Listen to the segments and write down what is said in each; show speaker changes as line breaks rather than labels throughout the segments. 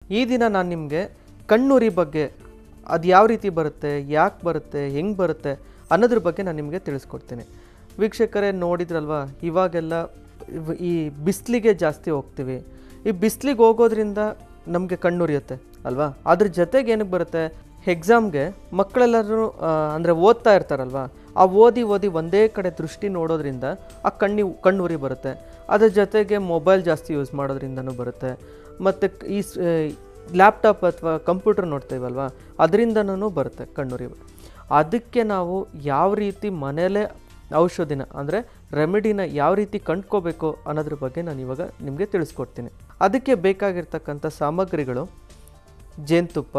ಈ ದಿನ ನಾನು ನಿಮಗೆ ಕಣ್ಣುರಿ ಬಗ್ಗೆ ಅದು ಯಾವ ರೀತಿ ಬರುತ್ತೆ ಯಾಕೆ ಬರುತ್ತೆ ಹೆಂಗೆ ಬರುತ್ತೆ ಅನ್ನೋದ್ರ ಬಗ್ಗೆ ನಾನು ನಿಮಗೆ ತಿಳಿಸ್ಕೊಡ್ತೀನಿ ವೀಕ್ಷಕರೇ ನೋಡಿದ್ರಲ್ವಾ ಇವಾಗೆಲ್ಲ ಇವ್- ಈ ಬಿಸಿಲಿಗೆ ಜಾಸ್ತಿ ಹೋಗ್ತೀವಿ ಈ ಬಿಸಿಲಿಗೆ ಹೋಗೋದ್ರಿಂದ ನಮಗೆ ಕಣ್ಣುರಿಯುತ್ತೆ ಅಲ್ವಾ ಅದ್ರ ಜೊತೆಗೆ ಏನಕ್ಕೆ ಬರುತ್ತೆ ಎಕ್ಸಾಮ್ಗೆ ಮಕ್ಕಳೆಲ್ಲರೂ ಅಂದರೆ ಓದ್ತಾ ಇರ್ತಾರಲ್ವಾ ಆ ಓದಿ ಓದಿ ಒಂದೇ ಕಡೆ ದೃಷ್ಟಿ ನೋಡೋದ್ರಿಂದ ಆ ಕಣ್ಣಿ ಕಣ್ಣುರಿ ಬರುತ್ತೆ ಅದ್ರ ಜೊತೆಗೆ ಮೊಬೈಲ್ ಜಾಸ್ತಿ ಯೂಸ್ ಮಾಡೋದ್ರಿಂದನೂ ಬರುತ್ತೆ ಮತ್ತು ಈ ಲ್ಯಾಪ್ಟಾಪ್ ಅಥವಾ ಕಂಪ್ಯೂಟರ್ ನೋಡ್ತೀವಲ್ವಾ ಅದರಿಂದನೂ ಬರುತ್ತೆ ಕಣ್ಣುರಿ ಅದಕ್ಕೆ ನಾವು ಯಾವ ರೀತಿ ಮನೆಯಲ್ಲೇ ಔಷಧಿನ ಅಂದರೆ ರೆಮಿಡಿನ ಯಾವ ರೀತಿ ಕಂಡ್ಕೋಬೇಕು ಅನ್ನೋದ್ರ ಬಗ್ಗೆ ನಾನು ಇವಾಗ ನಿಮಗೆ ತಿಳಿಸ್ಕೊಡ್ತೀನಿ ಅದಕ್ಕೆ ಬೇಕಾಗಿರ್ತಕ್ಕಂಥ ಸಾಮಗ್ರಿಗಳು ಜೇನುತುಪ್ಪ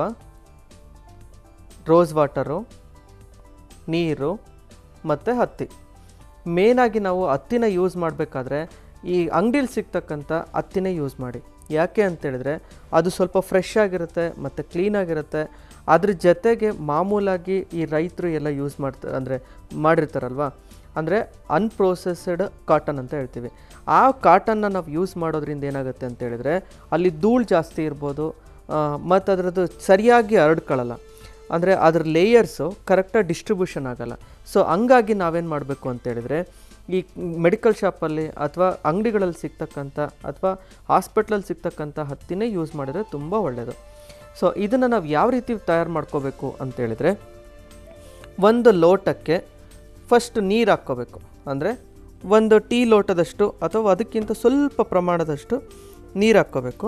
ರೋಸ್ ವಾಟರು ನೀರು ಮತ್ತು ಹತ್ತಿ ಮೇನಾಗಿ ನಾವು ಹತ್ತಿನ ಯೂಸ್ ಮಾಡಬೇಕಾದ್ರೆ ಈ ಅಂಗಡೀಲಿ ಸಿಗ್ತಕ್ಕಂಥ ಹತ್ತಿನೇ ಯೂಸ್ ಮಾಡಿ ಯಾಕೆ ಅಂತೇಳಿದ್ರೆ ಅದು ಸ್ವಲ್ಪ ಫ್ರೆಶ್ ಆಗಿರುತ್ತೆ ಮತ್ತು ಕ್ಲೀನಾಗಿರುತ್ತೆ ಅದ್ರ ಜೊತೆಗೆ ಮಾಮೂಲಾಗಿ ಈ ರೈತರು ಎಲ್ಲ ಯೂಸ್ ಮಾಡ್ತಾರೆ ಅಂದರೆ ಮಾಡಿರ್ತಾರಲ್ವ ಅಂದರೆ ಅನ್ಪ್ರೋಸೆಸ್ಡ್ ಕಾಟನ್ ಅಂತ ಹೇಳ್ತೀವಿ ಆ ಕಾಟನ್ನ ನಾವು ಯೂಸ್ ಮಾಡೋದ್ರಿಂದ ಏನಾಗುತ್ತೆ ಅಂತ ಹೇಳಿದ್ರೆ ಅಲ್ಲಿ ಧೂಳು ಜಾಸ್ತಿ ಇರ್ಬೋದು ಮತ್ತು ಅದರದ್ದು ಸರಿಯಾಗಿ ಹರಡ್ಕೊಳ್ಳಲ್ಲ ಅಂದರೆ ಅದ್ರ ಲೇಯರ್ಸು ಕರೆಕ್ಟಾಗಿ ಡಿಸ್ಟ್ರಿಬ್ಯೂಷನ್ ಆಗಲ್ಲ ಸೊ ಹಂಗಾಗಿ ನಾವೇನು ಮಾಡಬೇಕು ಅಂತ ಹೇಳಿದ್ರೆ ಈ ಮೆಡಿಕಲ್ ಶಾಪಲ್ಲಿ ಅಥವಾ ಅಂಗಡಿಗಳಲ್ಲಿ ಸಿಗ್ತಕ್ಕಂಥ ಅಥವಾ ಹಾಸ್ಪಿಟ್ಲಲ್ಲಿ ಸಿಗ್ತಕ್ಕಂಥ ಹತ್ತಿನೇ ಯೂಸ್ ಮಾಡಿದ್ರೆ ತುಂಬ ಒಳ್ಳೆಯದು ಸೊ ಇದನ್ನು ನಾವು ಯಾವ ರೀತಿ ತಯಾರು ಮಾಡ್ಕೋಬೇಕು ಅಂತೇಳಿದರೆ ಒಂದು ಲೋಟಕ್ಕೆ ಫಸ್ಟ್ ನೀರು ಹಾಕ್ಕೋಬೇಕು ಅಂದರೆ ಒಂದು ಟೀ ಲೋಟದಷ್ಟು ಅಥವಾ ಅದಕ್ಕಿಂತ ಸ್ವಲ್ಪ ಪ್ರಮಾಣದಷ್ಟು ನೀರು ಹಾಕ್ಕೋಬೇಕು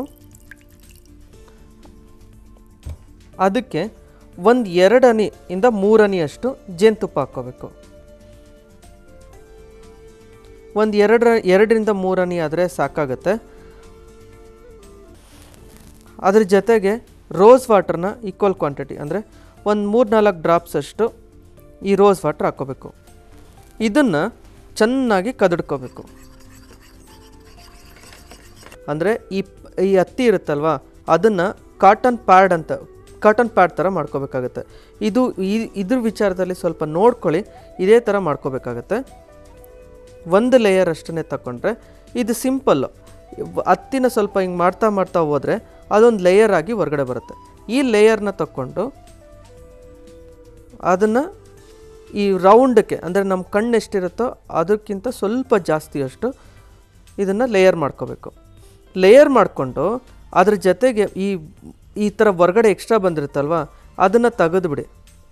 ಅದಕ್ಕೆ ಒಂದು ಎರಡು ಹನಿ ಇಂದ ಮೂರು ಹನಿಯಷ್ಟು ಜೇನುತುಪ್ಪ ಹಾಕ್ಕೋಬೇಕು ಒಂದು ಎರಡರ ಎರಡರಿಂದ ಮೂರು ಹನಿ ಆದರೆ ಸಾಕಾಗುತ್ತೆ ಅದ್ರ ಜೊತೆಗೆ ರೋಸ್ ವಾಟರ್ನ ಈಕ್ವಲ್ ಕ್ವಾಂಟಿಟಿ ಅಂದರೆ ಒಂದು ಮೂರು ನಾಲ್ಕು ಡ್ರಾಪ್ಸ್ ಅಷ್ಟು ಈ ರೋಸ್ ವಾಟರ್ ಹಾಕ್ಕೋಬೇಕು ಇದನ್ನು ಚೆನ್ನಾಗಿ ಕದಡ್ಕೋಬೇಕು ಅಂದರೆ ಈ ಈ ಹತ್ತಿ ಇರುತ್ತಲ್ವಾ ಅದನ್ನು ಕಾಟನ್ ಪ್ಯಾಡ್ ಅಂತ ಕಾಟನ್ ಪ್ಯಾಡ್ ಥರ ಮಾಡ್ಕೋಬೇಕಾಗತ್ತೆ ಇದು ಈ ಇದ್ರ ವಿಚಾರದಲ್ಲಿ ಸ್ವಲ್ಪ ನೋಡ್ಕೊಳ್ಳಿ ಇದೇ ಥರ ಮಾಡ್ಕೋಬೇಕಾಗತ್ತೆ ಒಂದು ಲೇಯರ್ ಅಷ್ಟನ್ನೇ ತಗೊಂಡ್ರೆ ಇದು ಸಿಂಪಲ್ಲು ಹತ್ತಿನ ಸ್ವಲ್ಪ ಹಿಂಗೆ ಮಾಡ್ತಾ ಮಾಡ್ತಾ ಹೋದರೆ ಅದೊಂದು ಲೇಯರ್ ಆಗಿ ಹೊರಗಡೆ ಬರುತ್ತೆ ಈ ಲೇಯರ್ನ ತಗೊಂಡು ಅದನ್ನು ಈ ರೌಂಡಕ್ಕೆ ಅಂದರೆ ನಮ್ಮ ಕಣ್ಣು ಎಷ್ಟಿರುತ್ತೋ ಅದಕ್ಕಿಂತ ಸ್ವಲ್ಪ ಜಾಸ್ತಿಯಷ್ಟು ಇದನ್ನು ಲೇಯರ್ ಮಾಡ್ಕೋಬೇಕು ಲೇಯರ್ ಮಾಡಿಕೊಂಡು ಅದ್ರ ಜೊತೆಗೆ ಈ ಈ ಥರ ಹೊರಗಡೆ ಎಕ್ಸ್ಟ್ರಾ ಬಂದಿರುತ್ತಲ್ವ ಅದನ್ನು ತೆಗೆದುಬಿಡಿ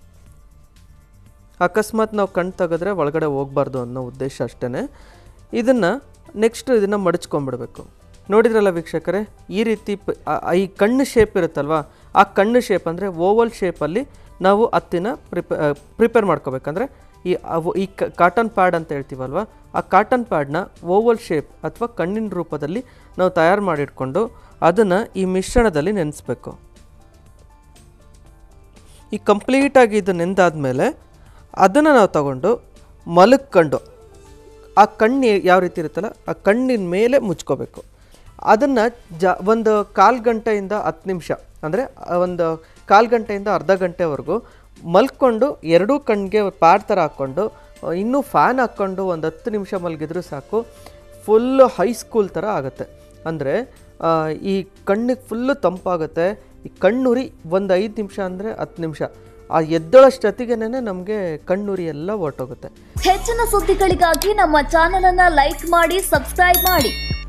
ಅಕಸ್ಮಾತ್ ನಾವು ಕಣ್ಣು ತೆಗೆದ್ರೆ ಒಳಗಡೆ ಹೋಗಬಾರ್ದು ಅನ್ನೋ ಉದ್ದೇಶ ಅಷ್ಟೇ ಇದನ್ನು ನೆಕ್ಸ್ಟ್ ಇದನ್ನು ಮಡಚ್ಕೊಂಡ್ಬಿಡ್ಬೇಕು ನೋಡಿದ್ರಲ್ಲ ವೀಕ್ಷಕರೇ ಈ ರೀತಿ ಪ- ಆ- ಆ ಈ ಕಣ್ಣು ಶೇಪ್ ಇರುತ್ತಲ್ವ ಆ ಕಣ್ಣು ಶೇಪ್ ಅಂದರೆ ಓವಲ್ ಶೇಪಲ್ಲಿ ನಾವು ಹತ್ತಿನ ಪ್ರಿಪೇ ಪ್ರಿಪೇರ್ ಮಾಡ್ಕೋಬೇಕಂದ್ರೆ ಈ ಅವು ಈ ಕಾಟನ್ ಪ್ಯಾಡ್ ಅಂತ ಹೇಳ್ತೀವಲ್ವ ಆ ಕಾಟನ್ ಪ್ಯಾಡ್ನ ಓವಲ್ ಶೇಪ್ ಅಥವಾ ಕಣ್ಣಿನ ರೂಪದಲ್ಲಿ ನಾವು ತಯಾರು ಮಾಡಿಟ್ಕೊಂಡು ಅದನ್ನು ಈ ಮಿಶ್ರಣದಲ್ಲಿ ನೆನೆಸ್ಬೇಕು ಈ ಕಂಪ್ಲೀಟಾಗಿ ಇದು ನೆಂದಾದ್ಮೇಲೆ ಅದನ್ನು ನಾವು ತಗೊಂಡು ಮಲಕ್ಕೊಂಡು ಆ ಕಣ್ಣು ಯಾವ ರೀತಿ ಇರುತ್ತಲ್ಲ ಆ ಕಣ್ಣಿನ ಮೇಲೆ ಮುಚ್ಕೋಬೇಕು ಅದನ್ನು ಜ ಒಂದು ಕಾಲು ಗಂಟೆಯಿಂದ ಹತ್ತು ನಿಮಿಷ ಅಂದರೆ ಒಂದು ಕಾಲು ಗಂಟೆಯಿಂದ ಅರ್ಧ ಗಂಟೆವರೆಗೂ ಮಲ್ಕೊಂಡು ಎರಡೂ ಕಣ್ಣಿಗೆ ಪ್ಯಾಡ್ ಥರ ಹಾಕ್ಕೊಂಡು ಆ, ಇನ್ನೂ ಫ್ಯಾನ್ ಹಾಕ್ಕೊಂಡು ಒಂದು ಹತ್ತು ನಿಮಿಷ ಮಲಗಿದ್ರೂ ಸಾಕು ಫುಲ್ಲು ಹೈಸ್ಕೂಲ್ ಥರ ಆಗುತ್ತೆ ಅಂದರೆ ಈ ಕಣ್ಣಿಗೆ ಫುಲ್ಲು ತಂಪಾಗುತ್ತೆ ಈ ಕಣ್ಣುರಿ ಒಂದು ಐದು ನಿಮಿಷ ಅಂದರೆ ಹತ್ತು ನಿಮಿಷ ಆ ಎದ್ದಳಷ್ಟೊತ್ತಿಗೆನೇ ನಮಗೆ ಕಣ್ಣುರಿ ಎಲ್ಲ ಹೊರಟೋಗುತ್ತೆ
ಹೆಚ್ಚಿನ ಸುದ್ದಿಗಳಿಗಾಗಿ ನಮ್ಮ ಚಾನೆಲ್ ಅನ್ನ ಲೈಕ್ ಮಾಡಿ ಸಬ್ಸ್ಕ್ರೈಬ್ ಮಾಡಿ